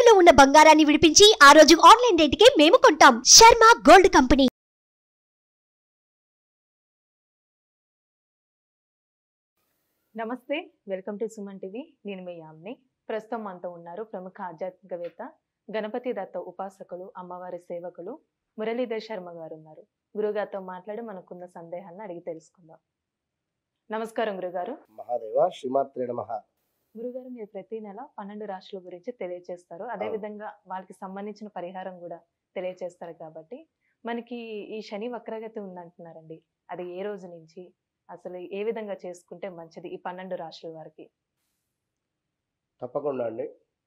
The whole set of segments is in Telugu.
తాకట్టులో ఉన్న బంగారాన్ని విడిపించి ఆ రోజు ఆన్లైన్ రేటుకే మేము కొంటాం శర్మ గోల్డ్ కంపెనీ నమస్తే వెల్కమ్ టు సుమన్ టీవీ నేను మీ యామ్ని ప్రస్తుతం మనతో ఉన్నారు ప్రముఖ ఆధ్యాత్మికవేత్త గణపతి దత్త ఉపాసకులు అమ్మవారి సేవకులు మురళీధర్ శర్మ గారు ఉన్నారు గురుగారితో మాట్లాడి మనకున్న సందేహాలను అడిగి తెలుసుకుందాం నమస్కారం గురుగారు మహాదేవ శ్రీమాత్రే నమ గురుగారు మీరు ప్రతి నెల పన్నెండు రాశుల గురించి తెలియజేస్తారు అదే అవును. విధంగా వాళ్ళకి సంబంధించిన పరిహారం కూడా తెలియజేస్తారు కాబట్టి మనకి ఈ శని వక్రగతి ఉందంటున్నారండి అది ఏ రోజు నుంచి అసలు ఏ విధంగా చేసుకుంటే మంచిది ఈ పన్నెండు రాశుల వారికి తప్పకుండా అండి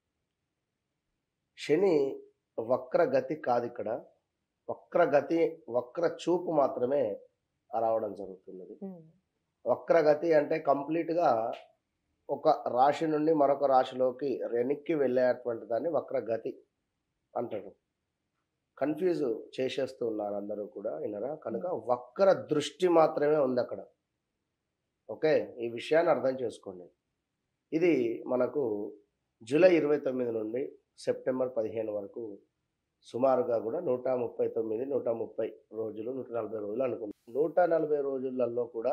శని వక్రగతి కాదు ఇక్కడ వక్రగతి వక్ర చూపు మాత్రమే రావడం జరుగుతున్నది ఉమ్, వక్రగతి అంటే కంప్లీట్గా ఒక రాశి నుండి మరొక రాశిలోకి వెనక్కి వెళ్ళేటువంటి దాన్ని వక్రగతి అంటారు కన్ఫ్యూజ్ చేసేస్తూ ఉన్నారు అందరూ కూడా వినరా కనుక వక్ర దృష్టి మాత్రమే ఉంది అక్కడ ఓకే ఈ విషయాన్ని అర్థం చేసుకోండి ఇది మనకు జూలై ఇరవై తొమ్మిది నుండి సెప్టెంబర్ పదిహేను వరకు సుమారుగా కూడా నూట ముప్పై తొమ్మిది నూట ముప్పై రోజులు నూట నలభై రోజులు అనుకుందాం నూట నలభై రోజులలో కూడా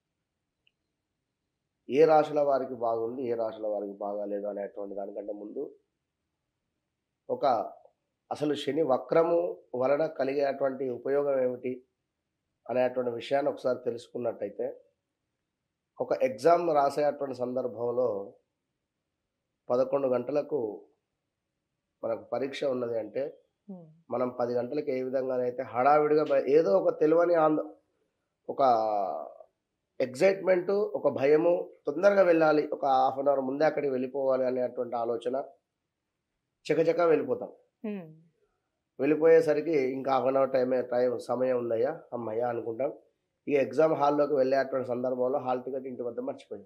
ఏ రాశుల వారికి బాగుంది ఏ రాశుల వారికి బాగాలేదు అనేటువంటి దానికంటే ముందు ఒక అసలు శని వక్రము వలన కలిగేటువంటి ఉపయోగం ఏమిటి అనేటువంటి విషయాన్ని ఒకసారి తెలుసుకున్నట్టయితే ఒక ఎగ్జామ్ రాసేటువంటి సందర్భంలో పదకొండు గంటలకు మనకు పరీక్ష ఉన్నది అంటే ఉమ్, మనం పది గంటలకు ఏ విధంగానైతే హడావిడిగా బయ- ఏదో ఒక తెలియని ఆంద ఒక ఎగ్జైట్మెంట్ ఒక భయము తొందరగా వెళ్ళాలి ఒక హాఫ్ అన్ అవర్ ముందే అక్కడికి వెళ్ళిపోవాలి అనేటువంటి ఆలోచన చకచక వెళ్ళిపోతాం ఉమ్, వెళ్ళిపోయేసరికి ఇంకా హాఫ్ అన్ అవర్ టైమే టైం సమయం ఉందయ్యా అమ్మయ్యా అనుకుంటాం ఈ ఎగ్జామ్ హాల్లోకి వెళ్ళేటువంటి సందర్భంలో హాల్ టికెట్ ఇంటి వద్ద మర్చిపోయాం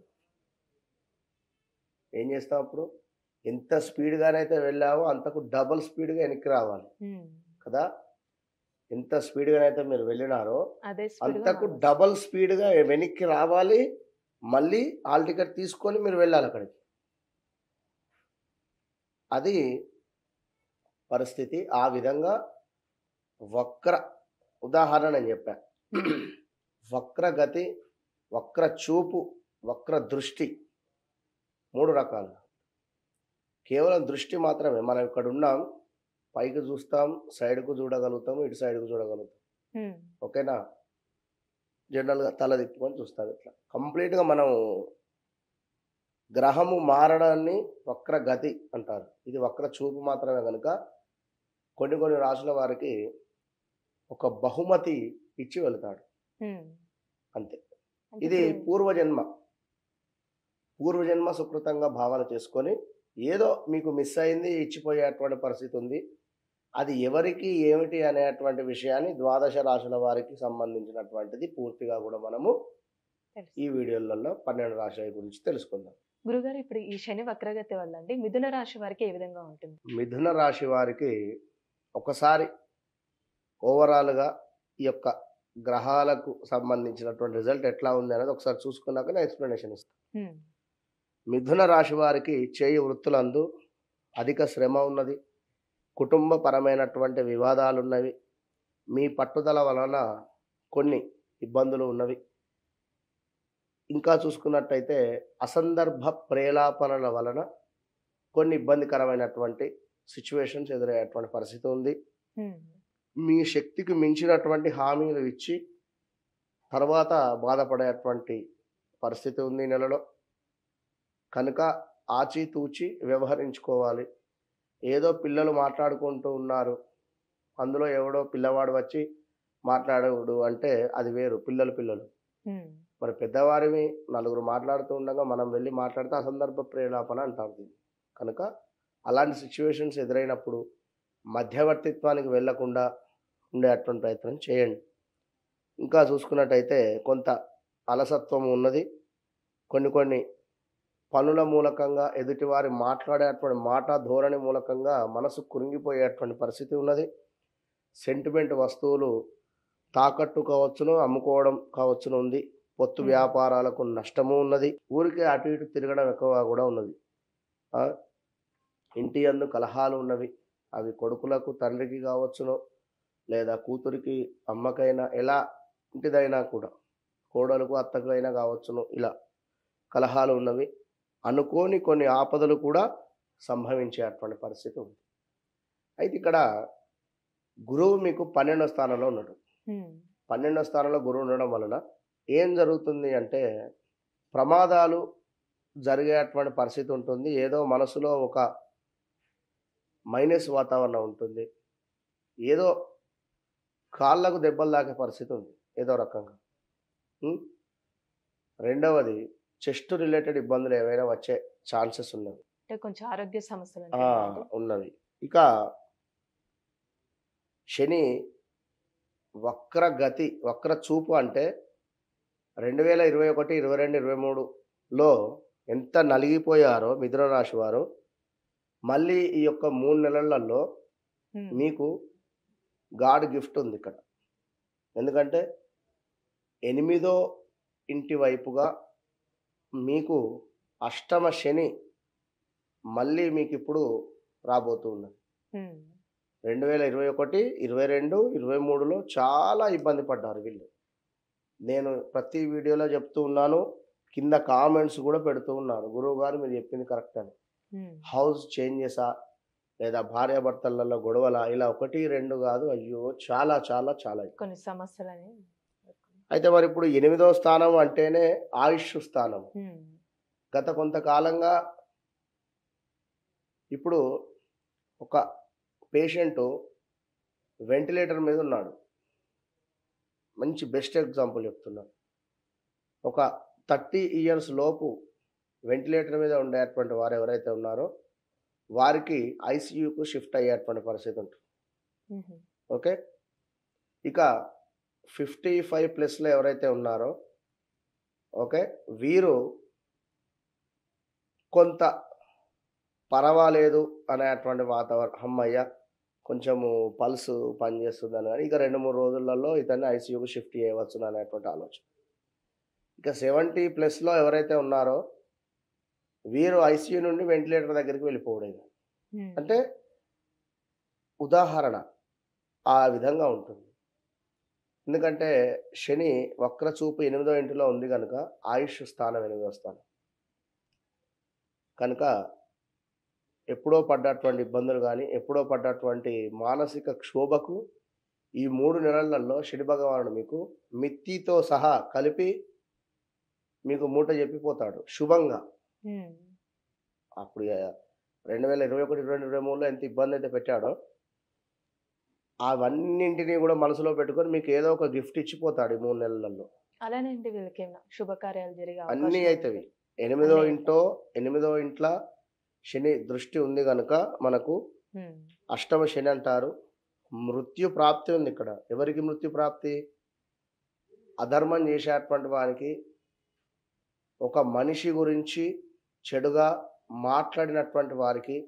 ఏం చేస్తాం అప్పుడు ఎంత స్పీడ్గానైతే వెళ్ళావో అంతకు డబుల్ స్పీడ్గా వెనక్కి రావాలి ఉమ్. కదా ఎంత స్పీడ్గానైతే మీరు వెళ్ళినారో అదే speed గా అంతకు రావాలి. డబల్ స్పీడ్గా వెనక్కి రావాలి మళ్ళీ హాల్ టికెట్ తీసుకొని మీరు వెళ్ళాలి అక్కడికి అది పరిస్థితి ఆ విధంగా వక్ర ఉదాహరణ నేను చెప్పా వక్రగతి వక్ర చూపు వక్ర దృష్టి మూడు రకాలు కేవలం దృష్టి మాత్రమే మనం ఇక్కడ ఉన్నాం పైకి చూస్తాం సైడ్కు చూడగలుగుతాం ఇటు సైడ్కు చూడగలుగుతాం ఉమ్, ఓకేనా జనరల్గా తల తిప్పుకొని చూస్తాం ఇట్లా కంప్లీట్గా మనం గ్రహము మారడాన్ని వక్ర గతి అంటారు ఇది వక్ర చూపు మాత్రమే కనుక కొన్ని కొన్ని రాసుల వారికి ఒక బహుమతి ఇచ్చి వెళతాడు ఉమ్. అంతే అంటే ఇది ఇప్పుడు- పూర్వజన్మ పూర్వజన్మ సుకృతంగా భావన చేసుకొని ఏదో మీకు మిస్ అయింది ఇచ్చిపోయేటువంటి పరిస్థితి ఉంది అది ఎవరికి ఏమిటి అనేటువంటి విషయాన్ని ద్వాదశ రాశుల వారికి సంబంధించినటువంటిది పూర్తిగా కూడా మనము తెలుసు. ఈ వీడియోలలో పన్నెండు రాశుల గురించి తెలుసుకుందాం గురుగారు ఇప్పుడు ఈ శని వక్రగతి వల్ల అండి మిథున రాశి వారికి ఏ విధంగా ఉంటుంది మిథున రాశి వారికి ఒకసారి ఓవరాల్గా ఈ యొక్క గ్రహాలకు సంబంధించినటువంటి రిజల్ట్ ఎట్లా ఉంది అనేది ఒకసారి చూసుకున్నాక నేను ఎక్స్ప్లెనేషన్ ఇస్తాను ఉమ్, మిథున రాశి వారికి చేయి వృత్తులందు అధిక శ్రమ ఉన్నది కుటుంబపరమైనటువంటి వివాదాలు ఉన్నవి మీ పట్టుదల వలన కొన్ని ఇబ్బందులు ఉన్నవి ఇంకా చూసుకున్నట్టయితే అసందర్భ ప్రేలాపనల వలన కొన్ని ఇబ్బందికరమైనటువంటి సిచ్యువేషన్స్ ఎదురయ్యేటువంటి పరిస్థితి ఉంది ఉమ్, మీ శక్తికి మించినటువంటి హామీలు ఇచ్చి తర్వాత బాధపడేటువంటి పరిస్థితి ఉంది ఈ నెలలో కనుక ఆచితూచి వ్యవహరించుకోవాలి ఏదో పిల్లలు మాట్లాడుకుంటూ ఉన్నారు అందులో ఎవడో పిల్లవాడు వచ్చి మాట్లాడడు అంటే అది వేరు పిల్లలు పిల్లలు ఉమ్, మరి పెద్దవారివి నలుగురు మాట్లాడుతూ ఉండగా మనం వెళ్ళి మాట్లాడితే అసందర్భ ప్రేలాపన అంటారు దీన్ని కనుక అలాంటి సిచ్యువేషన్స్ ఎదురైనప్పుడు మధ్యవర్తిత్వానికి వెళ్లకుండా ఉండేటువంటి ప్రయత్నం చేయండి ఇంకా చూసుకున్నట్టయితే కొంత అలసత్వం ఉన్నది కొన్ని కొన్ని పనుల మూలకంగా ఎదుటివారి మాట్లాడేటువంటి మాట ధోరణి మూలకంగా మనసు కురింగిపోయేటువంటి పరిస్థితి ఉన్నది సెంటిమెంట్ వస్తువులు తాకట్టు కావచ్చును అమ్ముకోవడం కావచ్చును ఉంది పొత్తు Hmm. వ్యాపారాలకు నష్టము ఉన్నది ఊరికే అటు ఇటు తిరగడం ఎక్కువ కూడా ఉన్నది ఆ? ఇంటి అందు కలహాలు ఉన్నవి అవి కొడుకులకు తండ్రికి కావచ్చును లేదా కూతురికి అమ్మకైనా ఎలా ఇంటిదైనా కూడా కోడలకు అత్తకు అయినా కావచ్చును ఇలా కలహాలు ఉన్నవి అనుకోని కొన్ని ఆపదలు కూడా సంభవించేటువంటి పరిస్థితి ఉంది అయితే ఇక్కడ గురువు మీకు పన్నెండో స్థానంలో ఉన్నాడు ఉమ్, పన్నెండో స్థానంలో గురువు ఉండడం వలన ఏం జరుగుతుంది అంటే ప్రమాదాలు జరిగేటువంటి పరిస్థితి ఉంటుంది ఏదో మనసులో ఒక మైనస్ వాతావరణం ఉంటుంది ఏదో కాళ్ళకు దెబ్బలు తాకే పరిస్థితి ఉంది ఏదో రకంగా ఉం? రెండవది చెస్ట్ రిలేటెడ్ ఇబ్బందులు ఏవైనా వచ్చే ఛాన్సెస్ ఉన్నవి అంటే కొంచెం ఆరోగ్య సమస్యలు ఆ, ఉంటాయా అండి? ఉన్నవి ఇక శని వక్ర గతి వక్ర చూపు అంటే రెండు వేల ఇరవై ఒకటి ఇరవై రెండు ఇరవై మూడులో ఎంత నలిగిపోయారో మిథున రాశి వారు మళ్ళీ ఈ యొక్క మూడు నెలలలో ఉమ్, మీకు గాడ్ గిఫ్ట్ ఉంది ఇక్కడ ఎందుకంటే ఎనిమిదో ఇంటి వైపుగా మీకు అష్టమ శని మళ్ళీ మీకు ఇప్పుడు రాబోతూ ఉన్నది ఉమ్, రెండు వేల ఇరవై ఒకటి ఇరవై రెండు ఇరవై మూడులో చాలా ఇబ్బంది పడ్డారు వీళ్ళు నేను ప్రతి వీడియోలో చెప్తూ ఉన్నాను కింద కామెంట్స్ కూడా పెడుతూ ఉన్నాను గురువు గారు మీరు చెప్పింది కరెక్ట్ అని ఉమ్, హౌస్ చేంజెసా లేదా భార్యాభర్తలలో గొడవలా ఇలా ఒకటి రెండు కాదు అయ్యో చాలా చాలా చాలా కొన్ని సమస్యలని అయితే మరి ఇప్పుడు ఎనిమిదో స్థానం అంటేనే ఆయుష్ స్థానం ఉమ్, గత కొంతకాలంగా ఇప్పుడు ఒక పేషెంట్ వెంటిలేటర్ మీద ఉన్నాడు మంచి బెస్ట్ ఎగ్జాంపుల్ చెప్తున్నాను ఒక థర్టీ ఇయర్స్ లోపు వెంటిలేటర్ మీద ఉండేటువంటి వారు ఎవరైతే ఉన్నారో వారికి ఐసీయూకు షిఫ్ట్ అయ్యేటువంటి పరిస్థితి ఉంటుంది ఉమ్, ఓకే ఇక ఫిఫ్టీ ఫైవ్ ప్లస్లో ఎవరైతే ఉన్నారో ఓకే వీరు కొంత పర్వాలేదు అనేటువంటి వాతావరణం అమ్మయ్య కొంచెము పల్స్ పనిచేస్తుందని కానీ ఇక రెండు మూడు రోజులలో ఇతన్ని ఐసీయూకి షిఫ్ట్ చేయవచ్చు అనేటువంటి ఆలోచన ఇక సెవెంటీ ప్లస్లో ఎవరైతే ఉన్నారో వీరు ఐసీయూ నుండి వెంటిలేటర్ దగ్గరికి వెళ్ళిపోవడం ఉమ్, అంటే ఉదాహరణ ఆ విధంగా ఉంటుంది ఎందుకంటే శని వక్రచూపు ఎనిమిదో ఇంటిలో ఉంది కనుక ఆయుష్ స్థానం ఎనిమిదో స్థానం కనుక ఎప్పుడో పడ్డటువంటి ఇబ్బందులు కానీ ఎప్పుడో పడ్డటువంటి మానసిక క్షోభకు ఈ మూడు నెలలలో శని భగవానుడు మీకు మిత్తితో సహా కలిపి మీకు మూట చెప్పిపోతాడు శుభంగా ఉమ్, అప్పుడు రెండు వేల ఇరవై ఒకటి ఇరవై ఇరవై మూడులో ఎంత ఇబ్బంది అయితే పెట్టాడో అవన్నింటినీ కూడా మనసులో పెట్టుకొని మీకు ఏదో ఒక గిఫ్ట్ ఇచ్చిపోతాడు ఈ మూడు నెలలలో అలానేంటి వీళ్ళకి ఏమైనా శుభకార్యాలు జరిగే అన్నీ అవకాశం అవుతాయి ఉందా? ఎనిమిదో అన్నీ ఇంటో ఎనిమిదో ఇంట్లో శని దృష్టి ఉంది కనుక మనకు ఉమ్, అష్టమ శని అంటారు మృత్యు ప్రాప్తి ఉంది ఇక్కడ ఎవరికి మృత్యు ప్రాప్తి అధర్మం చేసేటువంటి వారికి ఒక మనిషి గురించి చెడుగా మాట్లాడినటువంటి వారికి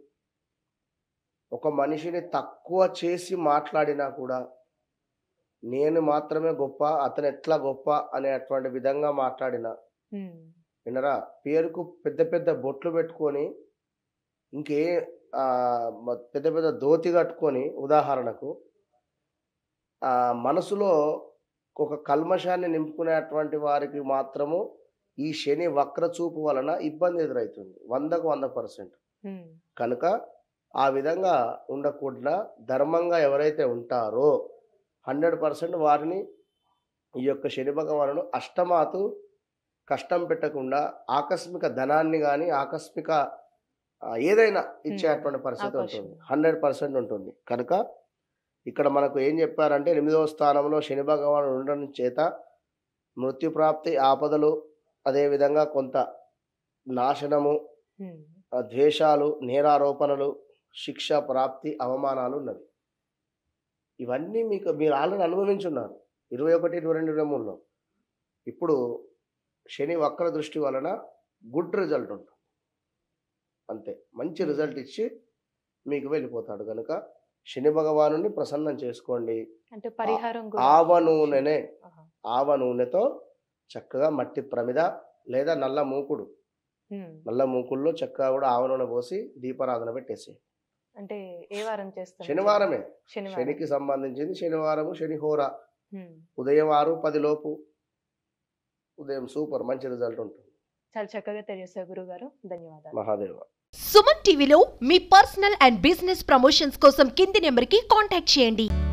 ఒక మనిషిని తక్కువ చేసి మాట్లాడినా కూడా నేను మాత్రమే గొప్ప అతను ఎట్లా గొప్ప అనేటువంటి విధంగా మాట్లాడిన ఉమ్, వినరా పేరుకు పెద్ద పెద్ద బొట్లు పెట్టుకొని ఇంకే ఆ, మ- పెద్ద పెద్ద ధోతి కట్టుకొని ఉదాహరణకు ఆ, మనసులో ఒక కల్మషాన్ని నింపుకునేటువంటి వారికి మాత్రము ఈ శని వక్రచూపు వలన ఇబ్బంది ఎదురవుతుంది వందకు వంద పర్సెంట్ ఉమ్, కనుక ఆ విధంగా ఉండకుండా ధర్మంగా ఎవరైతే ఉంటారో హండ్రెడ్ పర్సెంట్ వారిని ఈ యొక్క శని భగవానుడు అష్టమాతు కష్టం పెట్టకుండా ఆకస్మిక ధనాన్ని కానీ ఆకస్మిక ఆ, ఏదైనా ఇచ్చేటువంటి పరిస్థితి అవకాశం. ఉంటుంది హండ్రెడ్ పర్సెంట్ ఉంటుంది కనుక ఇక్కడ మనకు ఏం చెప్పారంటే ఎనిమిదవ స్థానంలో శని భగవానుడు ఉండడం చేత మృత్యుప్రాప్తి ఆపదలు అదేవిధంగా కొంత నాశనము ఉమ్, ఆ ద్వేషాలు నేరారోపణలు శిక్ష ప్రాప్తి అవమానాలు ఉన్నవి ఇవన్నీ మీకు మీరు ఆల్రెడీ అనుభవించున్నారు ఇరవై ఒకటి ఇరవై రెండు ఇరవై మూడులో ఇప్పుడు శని వక్ర దృష్టి వలన గుడ్ రిజల్ట్ ఉంటుంది అంతే మంచి రిజల్ట్ ఇచ్చి మీకు వెళ్ళిపోతాడు కనుక శని భగవాను ప్రసన్నం చేసుకోండి అంటే పరిహారం ఆవ నూనెనే ఆహా. ఆవ నూనెతో చక్కగా మట్టి ప్రమిద లేదా నల్ల మూకుడు ఉమ్, నల్ల మూకుల్లో చక్కగా కూడా ఆవ నూనె పోసి దీపారాధన పెట్టేసి అంటే ఏ వారం చేస్తారు శనివారమే శనివారం శనికి సంబంధించింది శనివారము శని హోర ఉమ్. ఉదయం ఆరు పది లోపు ఉదయం సూపర్ మంచి రిజల్ట్ ఉంటుంది చాలా చక్కగా తెలియజేశారు గురుగారు ధన్యవాదాలు మహాదేవ సుమన్ టీవీలో మీ పర్సనల్ అండ్ బిజినెస్ ప్రమోషన్స్ కోసం కింది నెంబర్కి కాంటాక్ట్ చేయండి